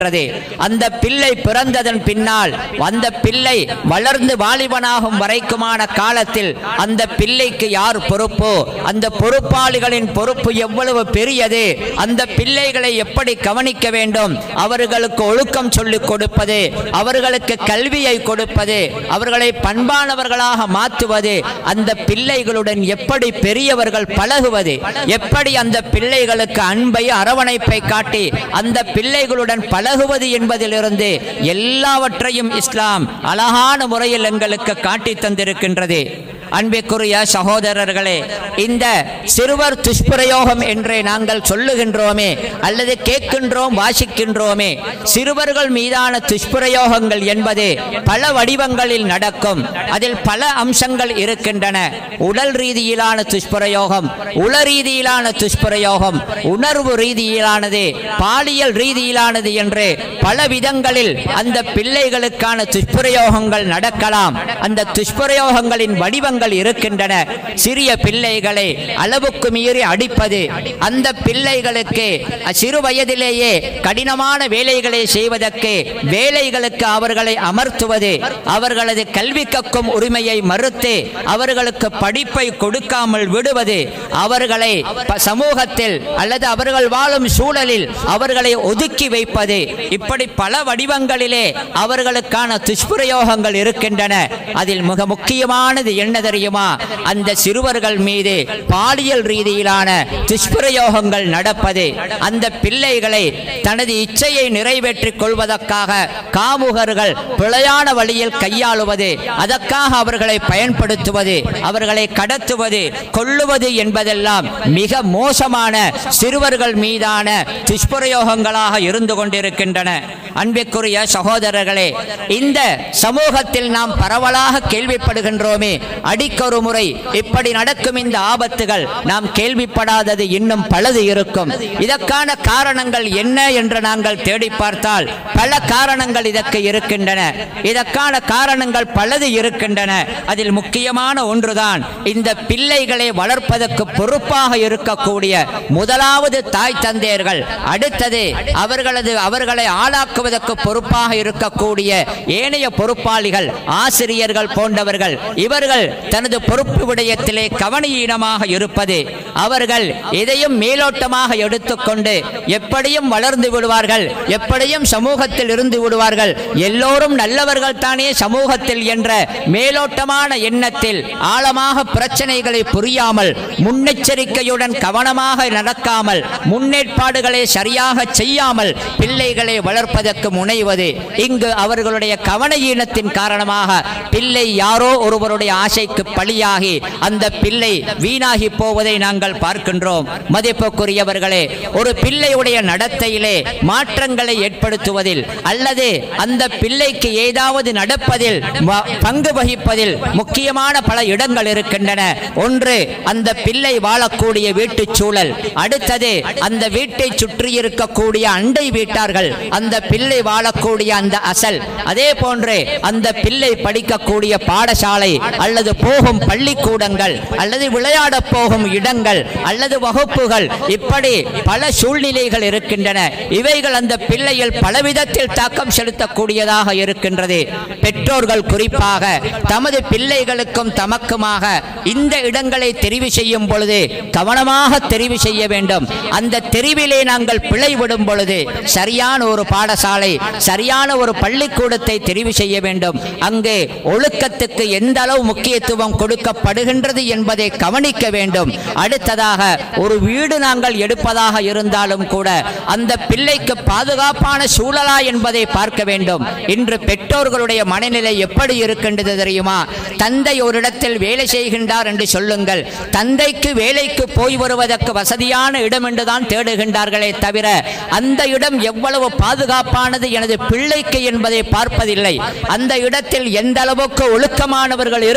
இருக்கிறது. அந்த பிள்ளை பிறந்ததன் பின்னால் அந்த பிள்ளை வளர்ந்து வாலிபனாகும் வரைக்குமான காலத்தில் அந்த பிள்ளைக்கு யார் பொறுப்போ அந்த பொறுப்பாளிகளின் பொறுப்பு எவ்வளவு பெரியது அந்த பிள்ளைகளை எப்படி கவனிக்க வேண்டும் அவர்களுக்கு ஒழுக்கம் சொல்லிக் கொடுப்பது அவர்களுக்கு கல்வியை கொடுப்பது அவர்களை பண்பானவர்களாக மாற்றுவது அந்த பிள்ளைகளுடன் எப்படி பெரியவர்கள் பழகுவது எப்படி அந்த பிள்ளைகளுக்கு அன்பை அரவணைப்பை காட்டி அந்த பிள்ளைகளுடன் பழகுவது என்பதிலிருந்து எல்லாவற்றையும் இஸ்லாம் அழகான முறையில் எங்களுக்கு காட்டி தந்திருக்கின்றது அன்பிற்குரிய சகோதரர்களே இந்த சிறுவர் துஷ்பிரயோகம் என்று நாங்கள் சொல்லுகின்றோமே அல்லது கேட்கின்றோம் வாசிக்கின்றோமே சிறுவர்கள் மீதான துஷ்பிரயோகங்கள் என்பது பல வடிவங்களில் நடக்கும் அதில் பல அம்சங்கள் இருக்கின்றன உடல் ரீதியிலான துஷ்பிரயோகம் உள ரீதியிலான துஷ்பிரயோகம் உணர்வு ரீதியிலானது பாலியல் ரீதியிலானது என்று பல விதங்களில் அந்த பிள்ளைகளுக்கான துஷ்பிரயோகங்கள் நடக்கலாம் அந்த துஷ்பிரயோகங்களின் வடிவங்கள் இருக்கின்றன சிறிய பிள்ளைகளை அளவுக்கு மீறி அடிப்பது அந்த பிள்ளைகளுக்கு சிறு வயதிலேயே கடினமான வேலைகளை செய்வதற்கு வேலைகளுக்கு அவர்களை அமர்த்துவது அவர்களது கல்வி கற்கும் உரிமையை மறுத்து அவர்களுக்கு படிப்பை கொடுக்காமல் விடுவது அவர்களை ப- சமூகத்தில் அல்லது அவர்கள் வாழும் சூழலில் அவர்களை ஒதுக்கி வைப்பது இப்படி பல வடிவங்களிலே அவர்களுக்கான துஷ்பிரயோகங்கள் இருக்கின்றன அதில் மிக முக்கியமானது என்ன தெரியுமா அந்த சிறுவர்கள் மீது பாலியல் ரீதியிலான துஷ்பிரயோகங்கள் நடப்பது அந்த பிள்ளைகளை தனது இச்சையை நிறைவேற்றிக் கொள்வதற்காக காமுகர்கள் பிழையான வழியில் கையாளுவது அதற்காக அவர்களை பயன்படுத்துவது அவர்களை கடத்துவது கொல்லுவது என்பதெல்லாம் மிக மோசமான சிறுவர்கள் மீதான துஷ்பிரயோகங்களாக இருந்து கொண்டிருக்கின்றன அன்பிற்குரிய சகோதரர்களே இந்த சமூகத்தில் நாம் பரவலாக கேள்விப்படுகின்றோமே அடிக்கொரு முறை இப்படி நடக்கும் இந்த ஆபத்துகள் நாம் கேள்விப்படாதது இன்னும் பலது இருக்கும் இதற்கான காரணங்கள் என்ன என்று நாங்கள் தேடி பார்த்தால் பல காரணங்கள் இதற்கு இருக்கின்றன இதற்கான காரணங்கள் பலது இருக்கின்றன அதில் முக்கியமான ஒன்றுதான் இந்த பிள்ளைகளை வளர்ப்பதற்கு பொறுப்பாக இருக்கக்கூடிய முதலாவது தாய் தந்தையர்கள் அடுத்தது அவர்களது அவர்களை ஆளாக்குவதற்கு பொறுப்பாக இருக்கக்கூடிய ஏனைய பொறுப்பாளிகள் ஆசிரியர்கள் போன்றவர்கள் இவர்கள் தனது பொறுப்பு விடயத்திலே கவனீனமாக இருப்பது அவர்கள் எதையும் மேலோட்டமாக எடுத்துக்கொண்டு எப்படியும் வளர்ந்து விடுவார்கள் எப்படியும் சமூகத்தில் இருந்து விடுவார்கள் எல்லோரும் நல்லவர்கள் தானே சமூகத்தில் என்ற மேலோட்டமான எண்ணத்தில் ஆழமாக பிரச்சனைகளை புரியாமல் முன்னெச்சரிக்கையுடன் கவனமாக நடக்காமல் முன்னேற்பாடுகளை சரியாக செய்யாமல் பிள்ளைகளை வளர்ப்பதற்கு முனைவது இங்கு அவர்களுடைய கவனஈனத்தின் காரணமாக பிள்ளை யாரோ ஒருவருடைய ஆசைக்கு பலியாகி அந்த பிள்ளை வீணாகி போவதை நாங்கள் பார்க்கின்றோம் மதிப்புக்குரியவர்களே ஒரு பிள்ளையுடைய நடத்தையிலே மாற்றங்களை ஏற்படுத்துவதில் அல்லது அந்த பிள்ளைக்கு ஏதாவது நடப்பதில் வ- பங்கு வகிப்பதில் முக்கியமான பல இடங்கள் இருக்கின்றன ஒன்று அந்த பிள்ளை வாழக்கூடிய வீட்டுச் சூழல் அடுத்தது அந்த வீட்டை சுற்றி இருக்கக்கூடிய அண்டை வீட்டார்கள் அந்த பிள்ளை வாழக்கூடிய அந்த அசல் அதே போன்று அந்த பிள்ளை படிக்கக்கூடிய பாடசாலை அல்லது போகும் பள்ளிக்கூடங்கள் அல்லது விளையாட போகும் இடங்கள் அல்லது வகுப்புகள் இப்படி பல சூழ்நிலைகள் இருக்கின்றன இவைகள் அந்த பிள்ளையில் பலவிதத்தில் தாக்கம் செலுத்தக்கூடியதாக இருக்கின்றது பெற்றோர்கள் குறிப்பாக தமது பிள்ளைகளுக்கும் தமக்குமாக இந்த இடங்களை தெரிவு செய்யும் பொழுது கவனமாக தெரிவு செய்ய வேண்டும் அந்த தெரிவிலே நாங்கள் பிழை விடும் பொழுது சரியான ஒரு பாடசாலை சரியான ஒரு பள்ளிக்கூடத்தை தெரிவு செய்ய வேண்டும் அங்கு ஒழுக்கத்துக்கு எந்த அளவு முக்கியத்துவம் கொடுக்கப்படுகின்றது என்பதை கவனிக்க வேண்டும் அடுத்ததாக ஒரு வீடு நாங்கள் எடுப்பதாக இருந்தாலும் கூட அந்த பிள்ளைக்கு பாதுகாப்பான சூழலா என்பதை பார்க்க வேண்டும் இன்று பெற்றோர்களுடைய மனநிலை எப்படி இருக்கின்றது தெரியுமா தந்தை ஒரு இடத்தில் வேலை செய்கின்றார் என்று சொல்லுங்கள் தந்தைக்கு வேலைக்கு போய் வருவதற்கு வசதியான இடம் என்றுதான் தேடுகின்றார்களே தவிர அந்த இடம் எவ்வளவு பாதுகாப்பானது எனது பிள்ளைக்கு என்பதை பார்ப்பதில்லை அந்த இடத்தில் எந்த அளவுக்கு ஒழுக்கமானவர்கள் இருக்கின்றார்கள்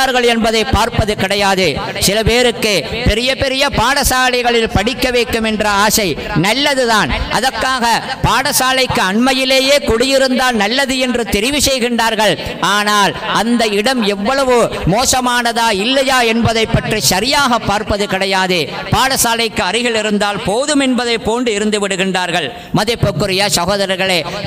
செய்வார்கள் என்பதை பார்ப்பது கிடையாது சில பேருக்கு பெரிய பெரிய பாடசாலைகளில் படிக்க வைக்கும் என்ற ஆசை நல்லதுதான் அதற்காக பாடசாலைக்கு அண்மையிலேயே குடியிருந்தால் நல்லது என்று தெரிவு செய்கின்றார்கள் ஆனால் அந்த இடம் எவ்வளவு மோசமானதா இல்லையா என்பதை பற்றி சரியாக பார்ப்பது கிடையாது பாடசாலைக்கு அருகில் இருந்தால் போதும் என்பதை போன்று இருந்து விடுகின்றார்கள் மதிப்புக்குரிய சகோதரர்களே